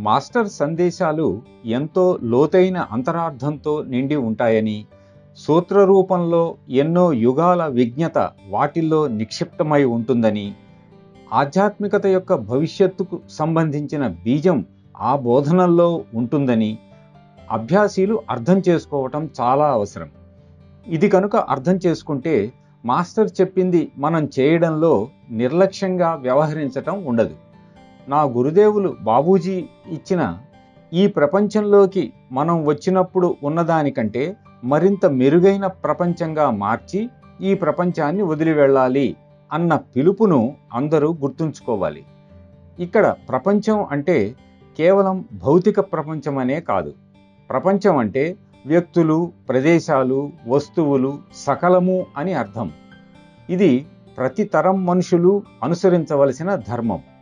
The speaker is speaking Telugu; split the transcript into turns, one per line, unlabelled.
మాస్టర్ సందేశాలు ఎంతో లోతైన అంతరార్థంతో నిండి ఉంటాయని సూత్ర రూపంలో ఎన్నో యుగాల విజ్ఞత వాటిల్లో నిక్షిప్తమై ఉంటుందని ఆధ్యాత్మికత యొక్క భవిష్యత్తుకు సంబంధించిన బీజం ఆ బోధనల్లో ఉంటుందని అభ్యాసీలు అర్థం చేసుకోవటం చాలా అవసరం ఇది కనుక అర్థం చేసుకుంటే మాస్టర్ చెప్పింది మనం చేయడంలో నిర్లక్ష్యంగా వ్యవహరించటం ఉండదు నా గురుదేవులు బాబూజీ ఇచ్చిన ఈ ప్రపంచంలోకి మనం వచ్చినప్పుడు ఉన్నదానికంటే మరింత మెరుగైన ప్రపంచంగా మార్చి ఈ ప్రపంచాన్ని వదిలి వెళ్ళాలి అన్న పిలుపును అందరూ గుర్తుంచుకోవాలి ఇక్కడ ప్రపంచం అంటే కేవలం భౌతిక ప్రపంచమనే కాదు ప్రపంచం అంటే వ్యక్తులు ప్రదేశాలు వస్తువులు సకలము అని అర్థం ఇది ప్రతి తరం మనుషులు అనుసరించవలసిన ధర్మం